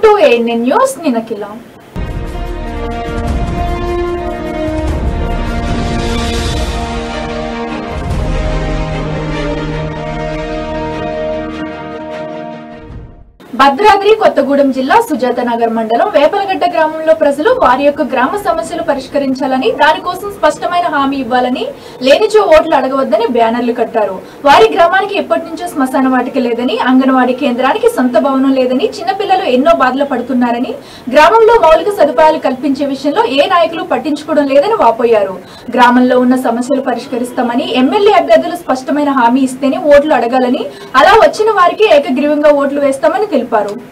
To ANN news నినకిలా భద్రాద్రి కొత్తగూడెం జిల్లా సుజాత నగర్ మండలం వేపలగడ్డ గ్రామంలో ప్రజలు వారి యొక్క గ్రామ సమస్యలు పరిష్కరించాలని దానికోసం స్పష్టమైన హామీ ఇవ్వాలని లేనిచో ఓట్లు అడగవద్దని బ్యానర్లు కట్టారు వారి గ్రామానికి ఎప్పటి నుంచో శ్మశాన వాటిక లేదని అంగన్వాడీ కేంద్రానికి సొంత భవనం లేదని చిన్నపిల్లలు ఎన్నో బాధలు పడుతున్నారని గ్రామంలో మౌలిక సదుపాయాలు కల్పించే విషయంలో ఏ నాయకులు పట్టించుకోవడం లేదని వాపోయారు గ్రామంలో ఉన్న సమస్యలు పరిష్కరిస్తామని ఎమ్మెల్యే అభ్యర్థులు స్పష్టమైన హామీ ఇస్తేనే ఓట్లు అడగాలని అలా వచ్చిన వారికి ఏకగ్రీవంగా ఓట్లు వేస్తామని తెలిపారు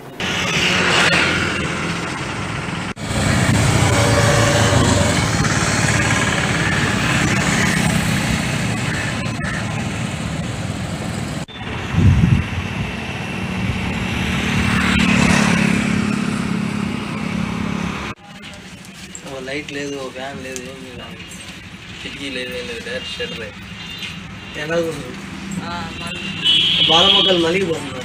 ఓ లైట్ లేదు ఓ ఫ్యాన్ లేదు ఏం లేదు కిటికీ లేదు ఏం లేదు డైరెక్ట్ షటర్ ఎలా ఉంది బాల మొక్కలు మలిగిపోతున్నారు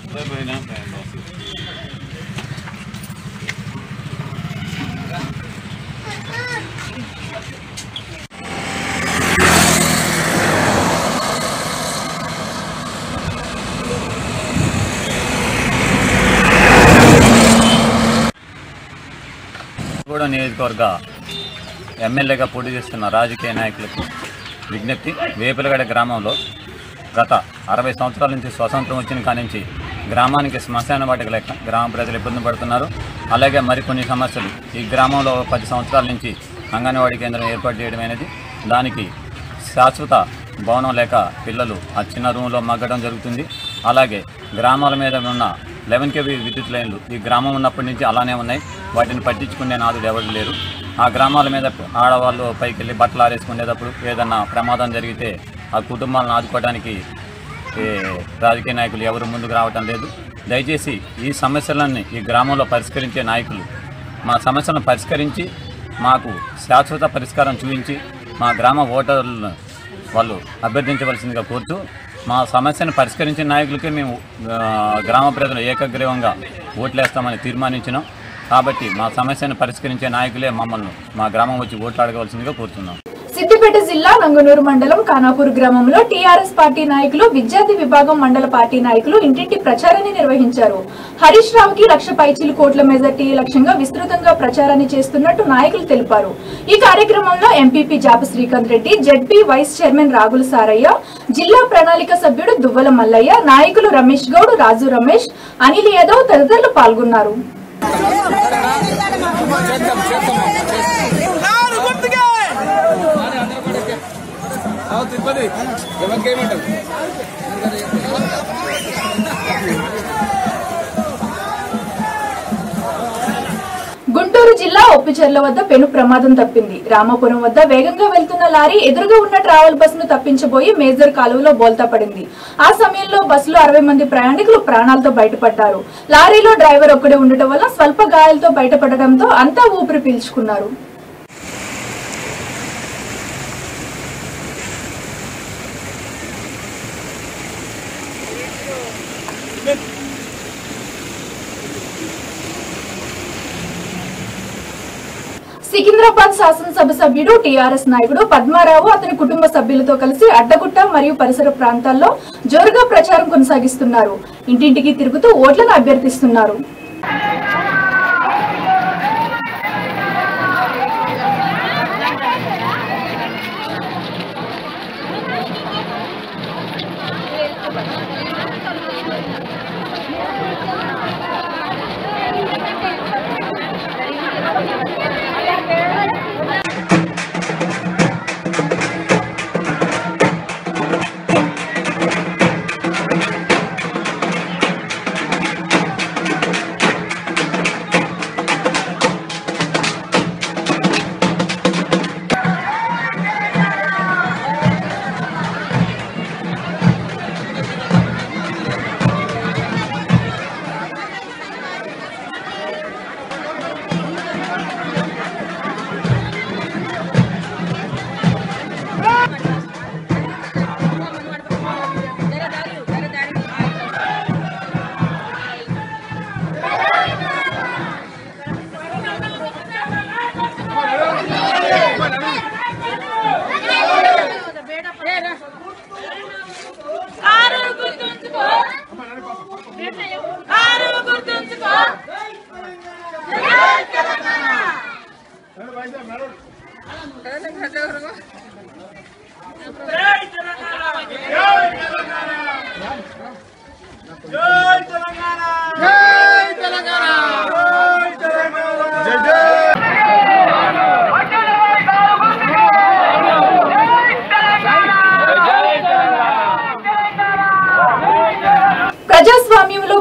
కూడా నియోజకవర్గ ఎమ్మెల్యేగా పోటీ చేస్తున్న రాజకీయ నాయకులకు విజ్ఞప్తి వేపులగడ గ్రామంలో గత అరవై సంవత్సరాల నుంచి స్వతంత్రం వచ్చిన కానించి గ్రామానికి శ్మశాన వాటిక లేక గ్రామ ప్రజలు ఇబ్బంది పడుతున్నారు అలాగే మరికొన్ని సమస్యలు ఈ గ్రామంలో పది సంవత్సరాల నుంచి అంగన్వాడీ కేంద్రం ఏర్పాటు చేయడం అనేది దానికి శాశ్వత భవనం లేక పిల్లలు ఆ చిన్న రూమ్లో మగ్గడం జరుగుతుంది అలాగే గ్రామాల మీద ఉన్న లెవెన్ కేవీ విద్యుత్ లైన్లు ఈ గ్రామం ఉన్నప్పటి నుంచి అలానే ఉన్నాయి వాటిని పట్టించుకునే నాదుడు ఎవరు లేరు ఆ గ్రామాల మీద ఆడవాళ్ళు పైకి వెళ్ళి బట్టలు ఆరేసుకునేటప్పుడు ఏదన్నా ప్రమాదం జరిగితే ఆ కుటుంబాలను ఆదుకోవడానికి ఏ, రాజకీయ నాయకులు ఎవరు ముందుకు రావటం లేదు దయచేసి ఈ సమస్యలన్నీ ఈ గ్రామంలో పరిష్కరించే నాయకులు మా సమస్యలను పరిష్కరించి మాకు శాశ్వత పరిష్కారం చూపించి మా గ్రామ ఓటర్లను వాళ్ళు అభ్యర్థించవలసిందిగా కోరుతూ మా సమస్యను పరిష్కరించిన నాయకులకే మేము ఆ, గ్రామ ప్రజలు ఏకగ్రీవంగా ఓట్లేస్తామని తీర్మానించినాం కాబట్టి మా సమస్యను పరిష్కరించే నాయకులే మమ్మల్ని మా గ్రామం వచ్చి ఓట్లు అడగవలసిందిగా కోరుతున్నాం సిద్దిపేట జిల్లా నంగనూరు మండలం ఖానాపూర్ గ్రామంలో టీఆర్ఎస్ పార్టీ నాయకులు విద్యార్థి విభాగం మండల పార్టీ నాయకులు ఇంటింటి ప్రచారాన్ని నిర్వహించారు హరీష్ రావుకి లక్ష పైచీలు కోట్ల మెజార్టీ లక్ష్యంగా విస్తృతంగా ప్రచారాన్ని చేస్తున్నట్టు నాయకులు తెలిపారు ఈ కార్యక్రమంలో MPP Japa Srikanth Reddy ZP vice chairman Ragula Sarayya జిల్లా ప్రణాళిక సభ్యుడు దువ్వల మల్లయ్య నాయకులు రమేష్ గౌడ్ రాజు రమేష్ అనిల్ యాదవ్ తదితరులు పాల్గొన్నారు గుంటూరు జిల్లా ఒప్పిచెర్ల వద్ద పెను ప్రమాదం తప్పింది రామాపురం వద్ద వేగంగా వెళ్తున్న లారీ ఎదురుగా ఉన్న ట్రావెల్ బస్సును తప్పించబోయి మేజర్ కాలువలో బోల్తా పడింది ఆ సమయంలో బస్సులో అరవై మంది ప్రయాణికులు ప్రాణాలతో బయటపడ్డారు లారీలో డ్రైవర్ ఒక్కడే ఉండటం వల్ల స్వల్ప గాయాలతో బయటపడడంతో అంతా ఊపిరి పీల్చుకున్నారు సికింద్రాబాద్ శాసనసభ సభ్యుడు టీఆర్ఎస్ నాయకుడు పద్మారావు అతని కుటుంబ సభ్యులతో కలిసి అడ్డగుట్ట మరియు పరిసర ప్రాంతాల్లో జోరుగా ప్రచారం కొనసాగిస్తున్నారు ఇంటింటికి తిరుగుతూ ఓట్లను అభ్యర్థిస్తున్నారు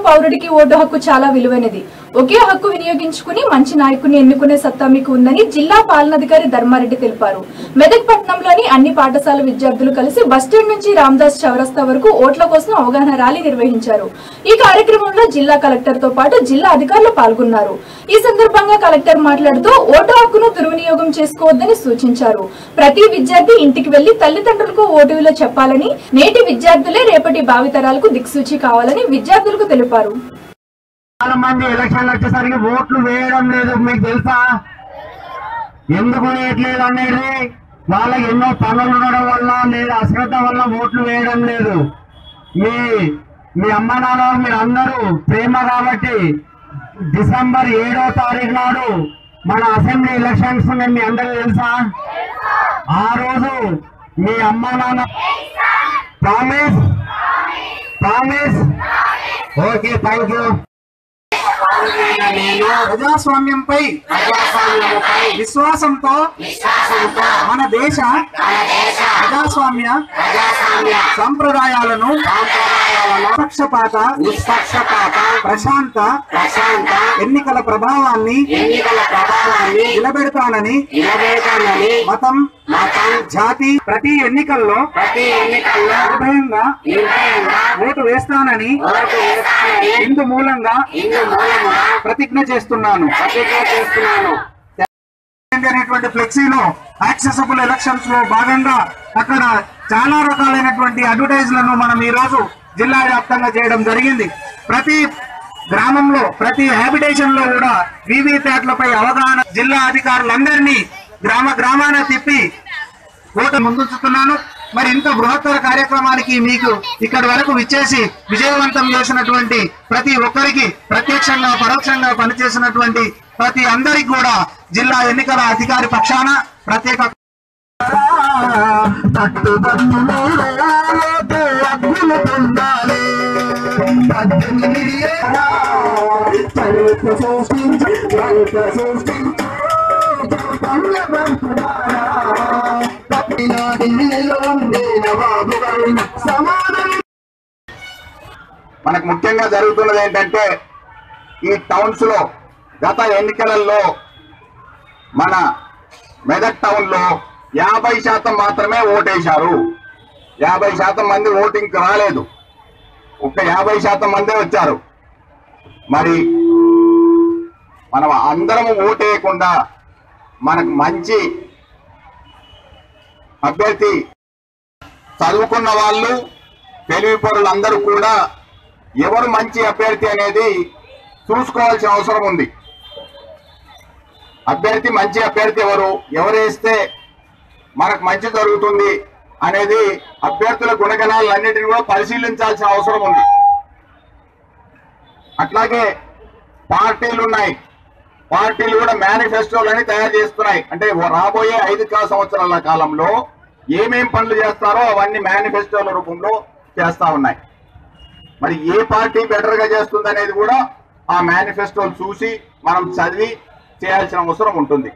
పౌరుడికి ఓటు హక్కు చాలా విలువైనది ఒకే హక్కు వినియోగించుకుని మంచి నాయకుని ఎన్నుకునే సత్తా మీకు ఉందని జిల్లా పాలనాధికారి ధర్మారెడ్డి తెలిపారు మెదక్ పట్టణంలోని అన్ని పాఠశాల విద్యార్థులు కలిసి బస్టాండ్ నుంచి రామ్దాస్ చౌరస్తా వరకు ఓట్ల కోసం అవగాహన ర్యాలీ నిర్వహించారు ఈ కార్యక్రమంలో జిల్లా కలెక్టర్ తో పాటు జిల్లా అధికారులు పాల్గొన్నారు ఈ సందర్భంగా కలెక్టర్ మాట్లాడుతూ ఓటు హక్కును దుర్వినియోగం చేసుకోవద్దని సూచించారు ప్రతి విద్యార్థి ఇంటికి వెళ్లి తల్లిదండ్రులకు ఓటు విలువ చెప్పాలని నేటి విద్యార్థులే రేపటి భావితరాలకు దిక్సూచి కావాలని విద్యార్థులకు తెలిపారు చాలా మంది ఎలక్షన్లు వచ్చేసరికి ఓట్లు వేయడం లేదు మీకు తెలుసా ఎందుకు వేయట్లేదు అనేది వాళ్ళకి ఎన్నో పనులు ఉండడం వల్ల లేదా అశ్రద్ధ వల్ల ఓట్లు వేయడం లేదు మీ మీ అమ్మ నాన్న మీరు అందరూ ప్రేమ కాబట్టి డిసెంబర్ ఏడో తారీఖు నాడు మన అసెంబ్లీ ఎలక్షన్స్ ఉన్నాయి మీ అందరికీ తెలుసా ఆ రోజు మీ అమ్మ నాన్న promise promise okay thank you నేను ప్రజాస్వామ్యంపై ప్రజాస్వామ్యంపై విశ్వాసంతో విశ్వాసంతో మన దేశ ప్రజాస్వామ్య ప్రజాస్వామ్య సంప్రదాయాలను సంప్రదాయాలను నిష్పక్షపాత నిష్పక్షపాత ప్రశాంత ప్రశాంత ఎన్నికల ప్రభావాన్ని ఎన్నికల ప్రభావాన్ని నిలబెడతానని నిలబెడతానని మతం మతం జాతి ప్రతి ఎన్నికల్లో ప్రతి ఎన్నికల్లో నిర్భయంగా నిర్భయంగా ఓటు వేస్తానని ఓటు వేస్తానని ఇందు మూలంగా ఇందు మూలంగా ప్రతిజ్ఞ చేస్తున్నాను ప్రతిజ్ఞ చేస్తున్నాను అనేటువంటి ఫ్లెక్సీలో యాక్సెసబుల్ ఎలక్షన్స్ లో భాగంగా అక్కడ చాలా రకాలైనటువంటి అడ్వర్టైజ్లను మనం ఈ రోజు జిల్లా వ్యాప్తంగా చేయడం జరిగింది ప్రతి గ్రామంలో ప్రతి హ్యాబిటేషన్ లో కూడా వీవీప్యాట్లపై అవగాహన జిల్లా అధికారులందరినీ గ్రామ గ్రామాన తిప్పి ఓటు ముందుంచుతున్నాను మరి ఇంత బృహత్తర కార్యక్రమానికి మీకు ఇక్కడి వరకు విచ్చేసి విజయవంతం చేసినటువంటి ప్రతి ఒక్కరికి ప్రత్యక్షంగా పరోక్షంగా పనిచేసినటువంటి ప్రతి అందరికి కూడా జిల్లా ఎన్నికల అధికారి పక్షాన ప్రత్యేక మనకు ముఖ్యంగా జరుగుతున్నది ఏంటంటే ఈ టౌన్స్ లో గత ఎన్నికలలో మన మెదక్ టౌన్ లో యాభై శాతం మాత్రమే ఓటేశారు యాభై శాతం మంది ఓటింగ్ రాలేదు ఒక యాభై శాతం మందే వచ్చారు మరి మనం అందరం ఓటేయకుండా మనకు మంచి అభ్యర్థి చదువుకున్న వాళ్ళు తెలివి పరులు అందరూ కూడా ఎవరు మంచి అభ్యర్థి అనేది చూసుకోవాల్సిన అవసరం ఉంది అభ్యర్థి మంచి అభ్యర్థి ఎవరు ఎవరు వేస్తే మనకు మంచి జరుగుతుంది అనేది అభ్యర్థుల గుణగణాలన్నిటిని కూడా పరిశీలించాల్సిన అవసరం ఉంది అట్లాగే పార్టీలు ఉన్నాయి పార్టీలు కూడా మేనిఫెస్టోలని తయారు చేస్తున్నాయి అంటే రాబోయే ఐదు కా- సంవత్సరాల కాలంలో ఏమేం పనులు చేస్తారో అవన్నీ మేనిఫెస్టోల రూపంలో చేస్తా ఉన్నాయి మరి ఏ పార్టీ బెటర్ గా చేస్తుంది అనేది కూడా ఆ మేనిఫెస్టోలు చూసి మనం చదివి చేయాల్సిన అవసరం ఉంటుంది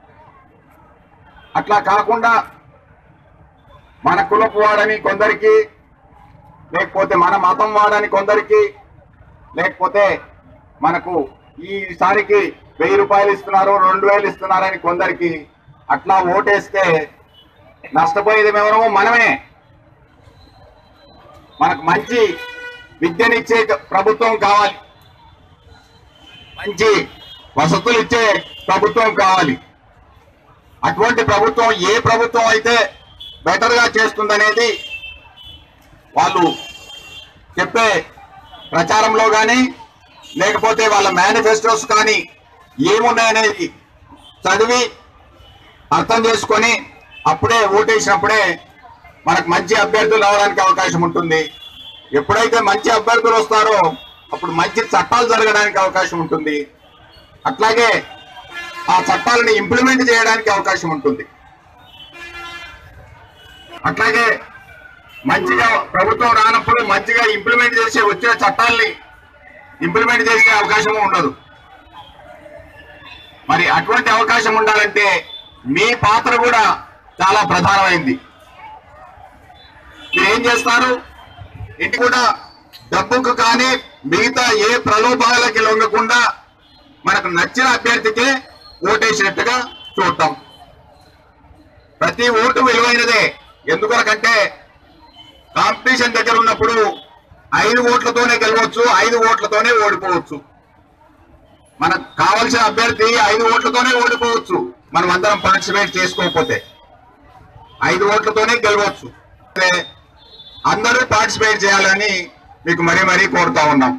అట్లా కాకుండా మన కులపు వాడని కొందరికి లేకపోతే మన మతం వాడని కొందరికి లేకపోతే మనకు ఈసారికి వెయ్యి రూపాయలు ఇస్తున్నారు రెండు వేలు ఇస్తున్నారని కొందరికి అట్లా ఓటేస్తే నష్టపోయేది ఎవరమో మనమే మనకు మంచి విద్యనిచ్చే ప్రభుత్వం కావాలి మంచి వసతులు ఇచ్చే ప్రభుత్వం కావాలి అటువంటి ప్రభుత్వం ఏ ప్రభుత్వం అయితే బెటర్ గా చేస్తుందనేది వాళ్ళు చెప్పే ప్రచారంలో కానీ లేకపోతే వాళ్ళ మేనిఫెస్టోస్ కానీ ఏమున్నాయనేది చదివి అర్థం చేసుకొని అప్పుడే ఓటేసినప్పుడే మనకు మంచి అభ్యర్థులు రావడానికి అవకాశం ఉంటుంది ఎప్పుడైతే మంచి అభ్యర్థులు వస్తారో అప్పుడు మంచి చట్టాలు జరగడానికి అవకాశం ఉంటుంది అట్లాగే ఆ చట్టాలను ఇంప్లిమెంట్ చేయడానికి అవకాశం ఉంటుంది అట్లాగే మంచిగా ప్రభుత్వం రానప్పుడు మంచిగా ఇంప్లిమెంట్ చేసే వచ్చిన చట్టాల్ని ఇంప్లిమెంట్ చేసే అవకాశం ఉండదు మరి అటువంటి అవకాశం ఉండాలంటే మీ పాత్ర కూడా చాలా ప్రధానమైంది మీరు ఏం చేస్తారు ఇంటి కూడా డబ్బుకు కానీ మిగతా ఏ ప్రలోభాలకి లొంగకుండా మనకు నచ్చిన అభ్యర్థికే ఓటేసినట్టుగా చూడటం ప్రతి ఓటు విలువైనదే ఎందుకొరకంటే కాంపిటీషన్ దగ్గర ఉన్నప్పుడు ఐదు ఓట్లతోనే గెలవచ్చు ఐదు ఓట్లతోనే ఓడిపోవచ్చు మనకు కావలసిన అభ్యర్థి ఐదు ఓట్లతోనే ఓడిపోవచ్చు మనం అందరం పార్టిసిపేట్ చేసుకోకపోతే ఐదు ఓట్లతోనే గెలవచ్చు అంటే అందరూ పార్టిసిపేట్ చేయాలని మీకు మరీ మరీ కోరుతా ఉన్నాం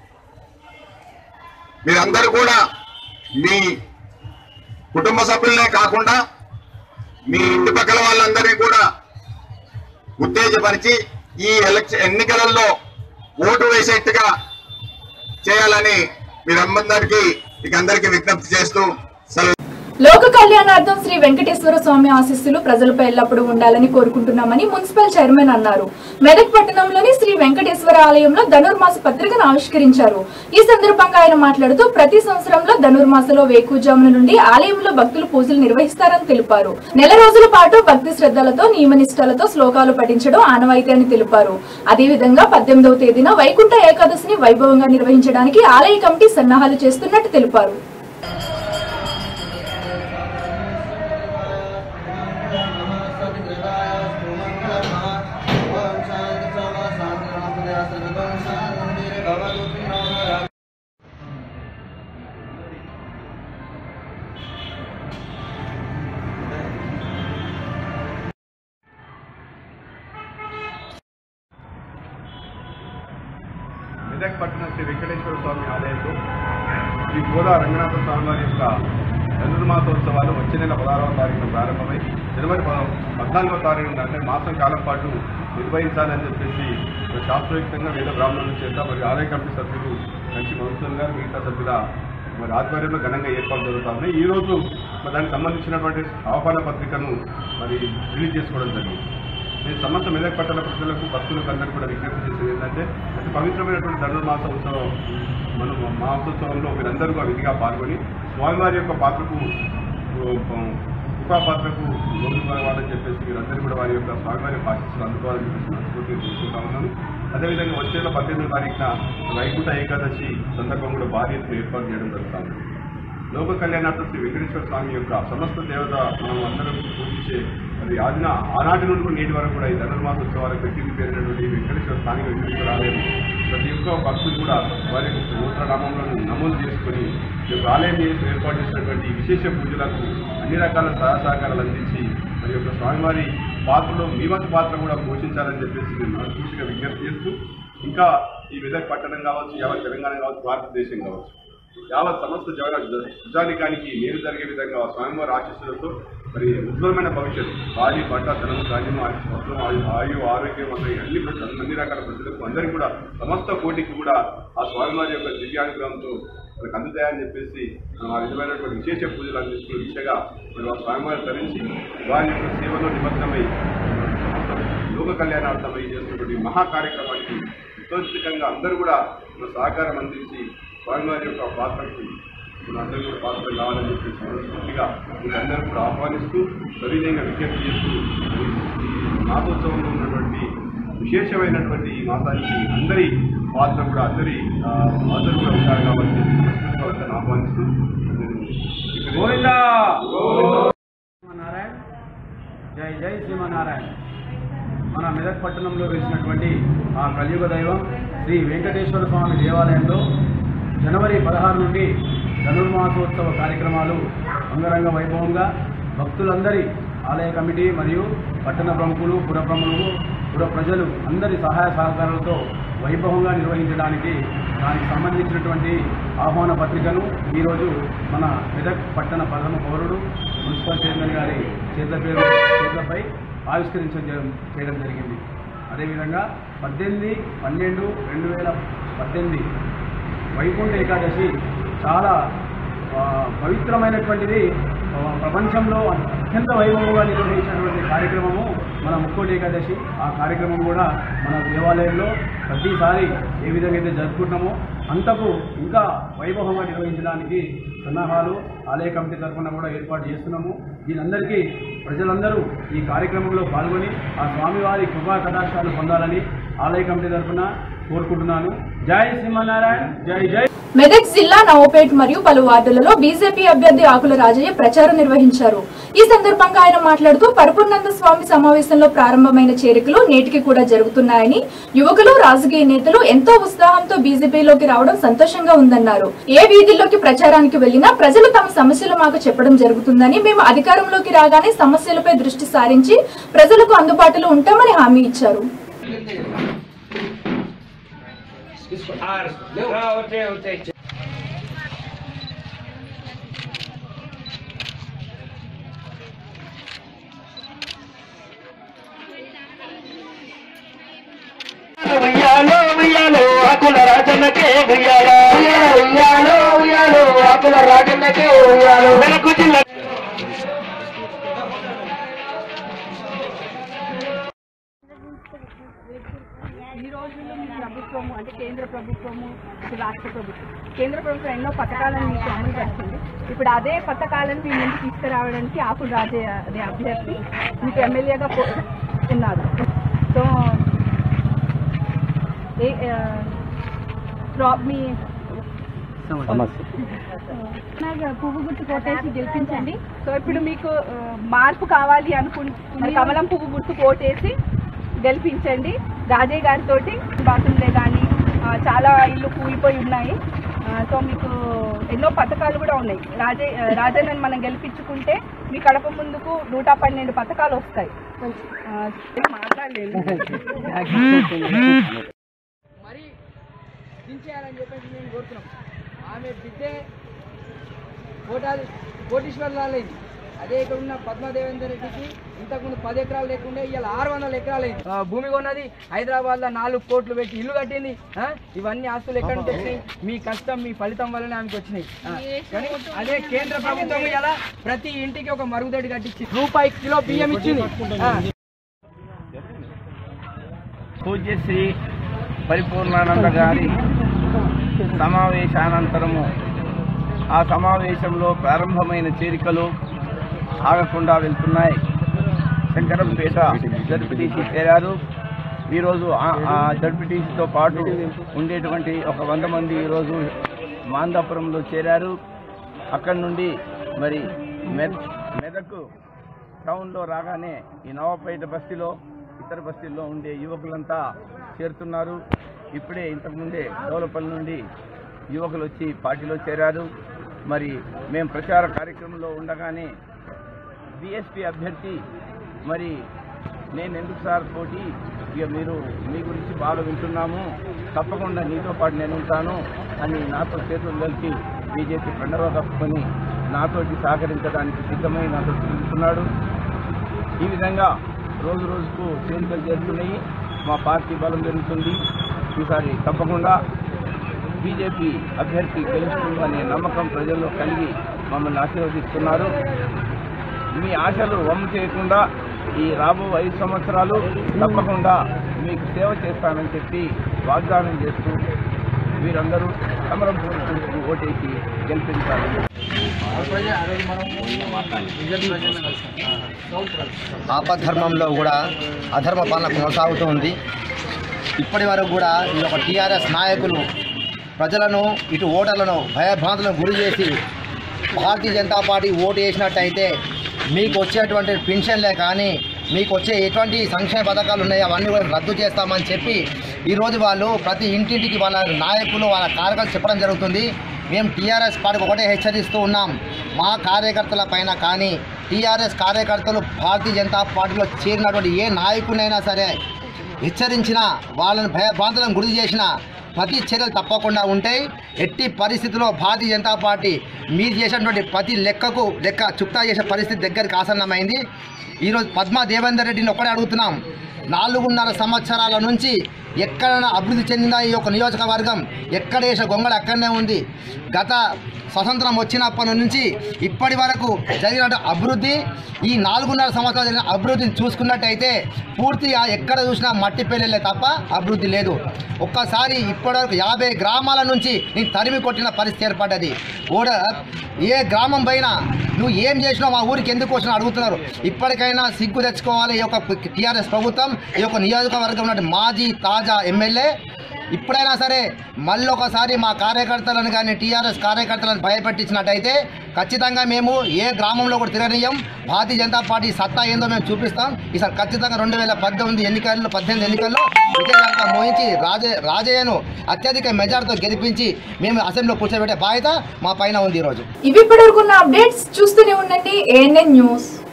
మీరందరూ కూడా మీ కుటుంబ సభ్యులనే కాకుండా మీ ఇంటి పక్కల వాళ్ళందరినీ కూడా ఉత్తేజపరిచి ఈ ఎలక్షన్ ఎన్నికలలో ఓటు వేసేట్టుగా చేయాలని మీరందరికీ మీకు అందరికీ విజ్ఞప్తి చేస్తూ సెలవు లోక కళ్యాణార్థం శ్రీ వెంకటేశ్వర స్వామి ఆశీస్సులు ప్రజలపై ఎల్లప్పుడూ ఉండాలని కోరుకుంటున్నామని మున్సిపల్ చైర్మన్ అన్నారు మెదక్ పట్టణంలోని శ్రీ వెంకటేశ్వర ఆలయంలో ధనుర్మాస పత్రికను ఆవిష్కరించారు ఈ సందర్భంగా ఆయన మాట్లాడుతూ ప్రతి సంవత్సరంలో ధనుర్మాసలో వేకుజామున నుండి ఆలయంలో భక్తులు పూజలు నిర్వహిస్తారని తెలిపారు నెల రోజుల పాటు భక్తి శ్రద్ధలతో నియమనిష్టలతో శ్లోకాలు పఠించడం ఆనవాయితీ అని తెలిపారు అదేవిధంగా పద్దెనిమిదవ తేదీన వైకుంఠ ఏకాదశిని వైభవంగా నిర్వహించడానికి ఆలయ కమిటీ సన్నాహాలు చేస్తున్నట్టు తెలిపారు మెదక్ పట్టణ శ్రీ వెంకటేశ్వర స్వామి ఆలయంలో శ్రీ గోదా రంగనాథ స్వామి వారి యొక్క ధనుర్మాసోత్సవాలు వచ్చే నెల పదహారవ తారీఖున ప్రారంభమై జనవరి పద- పద్నాలుగవ తారీఖున అంటే మాసం కాలం పాటు నిర్వహించాలని చెప్పేసి ఒక శాస్త్రయుక్తంగా వేద బ్రాహ్మణుల చేత మరి ఆలయ కమిటీ సభ్యులు కంచి మధుసూదన్ గారు మిగతా సభ్యుల మరి ఆధ్వర్యంలో ఘనంగా ఏర్పాటు జరుగుతా ఉన్నాయి ఈ రోజు మరి దానికి సంబంధించినటువంటి ఆహ్వాన పత్రికను మరి రిలీజ్ చేసుకోవడం జరిగింది నేను సమస్త మెదక్ పట్టణ ప్రజలకు భక్తులకు అందరికీ కూడా విజ్ఞప్తి చేసేది ఏంటంటే అతి పవిత్రమైనటువంటి ధనుర్మాస ఉత్సవం మనం మాసోత్సవంలో మీరందరూ కూడా విధిగా పాల్గొని స్వామివారి యొక్క పాత్రకు కృపా పాత్రకు గౌరవాలని చెప్పేసి మీరందరూ కూడా వారి యొక్క స్వామివారి యొక్క ఆశీస్సులు అందుకోవాలని చెప్పేసి మనస్ఫూర్తిగా కోరుకుంటా ఉన్నాను అదేవిధంగా వచ్చే నెల పద్దెనిమిది తారీఖున వైకుంఠ ఏకాదశి సందర్భం కూడా భారీ ఎత్తున ఏర్పాటు చేయడం జరుగుతుంది లోక కళ్యాణార్థం శ్రీ వెంకటేశ్వర స్వామి యొక్క సమస్త దేవత మనం అందరం పూజించే మరి ఆదిన ఆనాటి నుండి కూడా నేటి వరకు కూడా ఈ ధనుర్మాస ఉత్సవాలకు పెట్టింది పేరినటువంటి ఈ వెంకటేశ్వర స్వామి వెంకటేశ్వర ఆలయం ప్రతి ఒక్క భక్తులు కూడా వారి యొక్క గోత్రనామంలో నమోదు చేసుకుని ఈ యొక్క ఆలయం చేసి ఏర్పాటు చేసినటువంటి ఈ విశేష పూజలకు అన్ని రకాల సహాయ సహకారాలు అందించి మరి యొక్క స్వామివారి పాత్రలో మీ వంతు పాత్ర కూడా పోషించాలని చెప్పేసి నేను మనస్ఫూర్తిగా విజ్ఞప్తి చేస్తూ ఇంకా ఈ మెదక్ పట్టణం కావచ్చు యావత్ తెలంగాణ కావచ్చు భారతదేశం కావచ్చు యావత్ సమస్త జగ ప్రజానికానికి మేలు జరిగే విధంగా స్వామివారి ఆశీస్సులతో మరి ఉజ్వలమైన భవిష్యత్తు భారీ పంట ధనము ధాన్యము ఆయుష్ మొత్తం ఆయు ఆయు ఆరోగ్యం అనే అన్ని ప్రజ- అన్ని రకాల ప్రజలకు అందరికీ కూడా సమస్త కోటికి కూడా ఆ స్వామివారి యొక్క దివ్యానుగ్రహంతో మనకు అందుతాయని చెప్పేసి మనం ఆ విధమైనటువంటి విశేష పూజలు అందించుకునే దిశగా మరి ఆ స్వామివారి ధరించి వారి యొక్క సేవలో నిమగ్నమై సమస్త లోక కళ్యాణార్థమై చేస్తున్నటువంటి మహా కార్యక్రమానికి ఉత్సృతికంగా అందరూ కూడా మన సహకారం అందించి స్వామివారి యొక్క పాత్రకు మన అందరూ కూడా పాత్ర కావాలని చెప్పేసి మనస్ఫూర్తిగా మీరందరూ కూడా ఆహ్వానిస్తూ సవినయంగా విజ్ఞప్తి చేస్తూ ఈ మాసోత్సవంలో ఉన్నటువంటి విశేషమైనటువంటి ఈ మాసానికి అందరి పాత్ర కూడా అందరి ఆ, పాత్ర కూడా ఉంటారు కాబట్టి మనస్ఫూర్తిగా వాళ్ళని ఆహ్వానిస్తూ నేను ఇక్కడ- శ్రీమన్నారాయణ జై జై శ్రీమన్నారాయణ మన మెదక్ పట్టణంలో వెలిసినటువంటి ఆ కలియుగ దైవం శ్రీ వెంకటేశ్వర స్వామి దేవాలయంలో జనవరి పదహారు నుండి ధనుర్మాసోత్సవ కార్యక్రమాలు అంగరంగ వైభవంగా భక్తులందరి ఆలయ కమిటీ మరియు పట్టణ ప్రముఖులు పుర ప్రముఖులు పుర ప్రజలు అందరి సహాయ సహకారాలతో వైభవంగా నిర్వహించడానికి దానికి సంబంధించినటువంటి ఆహ్వాన పత్రికను ఈరోజు మన మెదక్ పట్టణ ప్రథమ పౌరుడు మున్సిపల్ చైర్మన్ గారి చేతుల పేరు చేతులపై ఆవిష్కరించడం చేయడం జరిగింది అదేవిధంగా పద్దెనిమిది పన్నెండు రెండు వేల పద్దెనిమిది వైకుంఠ ఏకాదశి చాలా ఆ, పవిత్రమైనటువంటిది ఆ, ప్రపంచంలో అత్యంత వైభవంగా నిర్వహించినటువంటి కార్యక్రమము మన ముక్కోటి ఏకాదశి ఆ కార్యక్రమం కూడా మన దేవాలయంలో ప్రతిసారి ఏ విధంగా అయితే జరుపుకుంటున్నామో అంతకు ఇంకా వైభవంగా నిర్వహించడానికి సన్నాహాలు ఆలయ కమిటీ తరఫున కూడా ఏర్పాటు చేస్తున్నాము దీనందరికీ ప్రజలందరూ ఈ కార్యక్రమంలో పాల్గొని ఆ స్వామివారి కృపా కటాక్షాలు పొందాలని ఆలయ కమిటీ తరఫున కోరుకుంటున్నాను జై శ్రీమన్నారాయణ జై జై మెదక్ జిల్లా నవోపేట్ మరియు పలు వార్డులలో బీజేపీ అభ్యర్థి ఆకుల రాజయ్య ప్రచారం నిర్వహించారు ఈ సందర్భంగా ఆయన మాట్లాడుతూ పరిపూర్ణానంద స్వామి సమావేశంలో ప్రారంభమైన చేరికలు నేటికి కూడా జరుగుతున్నాయని యువకులు రాజకీయ నేతలు ఎంతో ఉత్సాహంతో బీజేపీలోకి రావడం సంతోషంగా ఉందన్నారు ఏ వీధుల్లోకి ప్రచారానికి వెళ్లినా ప్రజలు తమ సమస్యలు మాకు చెప్పడం జరుగుతుందని మేము అధికారంలోకి రాగానే సమస్యలపై దృష్టి సారించి ప్రజలకు అందుబాటులో ఉంటామని హామీ ఇచ్చారు ఉయ్యాలో ఉయ్యాలో ఆకుల రాజన్నకే ఉయ్యాలో ఉయ్యాలో ఉయ్యాలో ఆకుల రాజన్నకే ఉయ్యాలో వెనకు జిల్లా ఈ రోజుల్లో మీ ప్రభుత్వము అంటే కేంద్ర ప్రభుత్వము ఇటు రాష్ట్ర ప్రభుత్వం కేంద్ర ప్రభుత్వం ఎన్నో పథకాలను మీకు అమలు పడుతుంది ఇప్పుడు అదే పథకాలను మీ ముందు తీసుకురావడానికి ఆకుల రాజే అదే అభ్యర్థి మీకు ఎమ్మెల్యేగా పో- ఉన్నారు సో ఏ ఆ, ప్రా- మీ నాకు పువ్వు గుర్తు కొట్టేసి గెలిపించండి సో ఇప్పుడు మీకు ఆ, మార్పు కావాలి అనుకుంటున్న కమలం పువ్వు గుర్తు కోటేసి గెలిపించండి రాజయ్య గారితో బాత్రూమ్లే కానీ ఆ, చాలా ఇల్లు కూలిపోయి ఉన్నాయి ఆ, సో మీకు ఎన్నో పథకాలు కూడా ఉన్నాయి రాజయ్య ఆ, రాజన్నని మనం గెలిపించుకుంటే మీ కడప ముందుకు నూట పన్నెండు పథకాలు వస్తాయి ఆ, మాట్లాడలేదు మరి దించేయాలని చెప్పేసి మేము కోరుతున్నాం ఆమె బిడ్డే కోటాది కోటీశ్వరలాలైంది అదే ఇక్కడ ఉన్న పద్మదేవేందర్ రెడ్డికి ఇంతకుముందు పది ఎకరాలు లేకుండే ఇవాళ ఆరు వందల ఎకరాలు అయింది ఆ, భూమి కొన్నది హైదరాబాద్ లో నాలుగు కోట్లు పెట్టి ఇల్లు కట్టింది ఆ, ఇవన్నీ ఆస్తులు ఎక్కడి నుంచి వచ్చినాయి మీ కష్టం మీ ఫలితం వల్లనే ఆమెకు వచ్చినాయి ఆ, కానీ అదే కేంద్ర ప్రభుత్వం ఇలా ప్రతి ఇంటికి ఒక మరుగుదొడ్డి కట్టించి రూపాయి కిలో బియ్యం ఇచ్చింది ఆ. పూజ్యశ్రీ పరిపూర్ణానంద గారి సమావేశానంతరము ఆ సమావేశంలో ప్రారంభమైన చేరికలు ఆగకుండా వెళ్తున్నాయి శంకరంపేట జడ్పీటీసీ చేరారు ఈరోజు ఆ- ఆ జడ్పీటీసీతో పాటు ఉండేటువంటి ఒక వంద మంది ఈరోజు మాందాపురంలో చేరారు అక్కడి నుండి మరి మెదక్ మెదక్ టౌన్లో రాగానే ఈ నవాపేట బస్తీలో ఇతర బస్తీల్లో ఉండే యువకులంతా చేరుతున్నారు ఇప్పుడే ఇంతకుముందే డోలపల్లి నుండి యువకులు వచ్చి పార్టీలో చేరారు మరి మేము ప్రచార కార్యక్రమంలో ఉండగానే బీఎస్పీ అభ్యర్థి మరి నేను ఎందుకు సార్ పోటీ ఇక మీరు మీ గురించి బాగా వింటున్నాము తప్పకుండా నీతో పాటు నేను ఉంటాను అని నాతో చేతులు కలిసి బీజేపీ కండవ కప్పుకొని నాతోటి సహకరించడానికి సిద్ధమై నాతో తిరుగుతున్నాడు ఈ విధంగా రోజు రోజుకు చేరికలు చేస్తున్నాయి మా పార్టీ బలం పెరుగుతుంది ఈసారి తప్పకుండా బీజేపీ అభ్యర్థి గెలుస్తుందనే నమ్మకం ప్రజల్లో కలిగి మమ్మల్ని ఆశీర్వదిస్తున్నారు మీ ఆశలు వమ్ము చేయకుండా ఈ రాబో ఐదు సంవత్సరాలు తప్పకుండా మీకు సేవ చేస్తానని చెప్పి వాగ్దానం చేస్తూ వీరందరూ సమరం పూర్తి ఓటేసి గెలిపించాలని ఆపధర్మంలో కూడా అధర్మ పాలన కొనసాగుతూ ఉంది ఇప్పటి వరకు కూడా ఈ యొక్క టీఆర్ఎస్ నాయకులు ప్రజలను ఇటు ఓటర్లను భయభ్రాంతులను గురి చేసి భారతీయ జనతా పార్టీ ఓటు వేసినట్టయితే మీకు వచ్చేటువంటి పెన్షన్లే కానీ మీకు వచ్చే ఎటువంటి సంక్షేమ పథకాలు ఉన్నాయో అవన్నీ కూడా రద్దు చేస్తామని చెప్పి ఈరోజు వాళ్ళు ప్రతి ఇంటింటికి వాళ్ళ నాయకులు వాళ్ళ కార్యకర్తలు చెప్పడం జరుగుతుంది మేము టీఆర్ఎస్ పార్టీకి ఒకటే హెచ్చరిస్తూ ఉన్నాం మా కార్యకర్తల పైన కానీ టీఆర్ఎస్ కార్యకర్తలు భారతీయ జనతా పార్టీలో చేరినటువంటి ఏ నాయకునైనా సరే హెచ్చరించిన వాళ్ళని భయభ్రాంతులను గురి చేసిన ప్రతి చర్యలు తప్పకుండా ఉంటాయి ఎట్టి పరిస్థితుల్లో భారతీయ జనతా పార్టీ మీరు చేసినటువంటి ప్రతి లెక్కకు లెక్క చుక్తా చేసే పరిస్థితి దగ్గరికి ఆసన్నమైంది ఈరోజు పద్మా దేవేందర్ రెడ్డిని ఒక్కడే అడుగుతున్నాం నాలుగున్నర సంవత్సరాల నుంచి ఎక్కడైనా అభివృద్ధి చెందిన ఈ యొక్క నియోజకవర్గం ఎక్కడ వేసిన గొంగళి అక్కడనే ఉంది గత స్వతంత్రం వచ్చినప్పటి నుంచి ఇప్పటి వరకు జరిగిన అభివృద్ధి ఈ నాలుగున్నర సంవత్సరాలు జరిగిన అభివృద్ధిని చూసుకున్నట్టయితే పూర్తిగా ఎక్కడ చూసినా మట్టి పెళ్ళలే తప్ప అభివృద్ధి లేదు ఒక్కసారి ఇప్పటివరకు యాభై గ్రామాల నుంచి నేను తరిమి కొట్టిన పరిస్థితి ఏర్పడ్డది కూడా ఏ గ్రామం పైన నువ్వు ఏం చేసినావు మా ఊరికి ఎందుకు వచ్చినా అడుగుతున్నారు ఇప్పటికైనా సిగ్గు తెచ్చుకోవాలి ఈ యొక్క టీఆర్ఎస్ ప్రభుత్వం ఈ యొక్క నియోజకవర్గం ఉన్నటువంటి మాజీ తాజా ఎమ్మెల్యే ఇప్పుడైనా సరే మళ్ళీ ఒకసారి మా కార్యకర్తలను కానీ టీఆర్ఎస్ కార్యకర్తలను భయపెట్టించినట్టయితే ఖచ్చితంగా మేము ఏ గ్రామంలో కూడా తిరగనీయం భారతీయ జనతా పార్టీ సత్తా ఏందో మేము చూపిస్తాం ఈసారి ఖచ్చితంగా రెండు వేల పద్దెనిమిది ఎన్నికల్లో పద్దెనిమిది ఎన్నికల్లో విజయవంతంగా మోహించి రాజే రాజయ్యను అత్యధిక మెజార్టీతో గెలిపించి మేము అసెంబ్లీలో కూర్చోబెట్టే బాధ్యత మా పైన ఉంది ఈరోజు ఇవి ఇప్పటివరకు ఉన్న అప్డేట్స్ చూస్తూనే ఉండండి ఏఎన్ఎన్ న్యూస్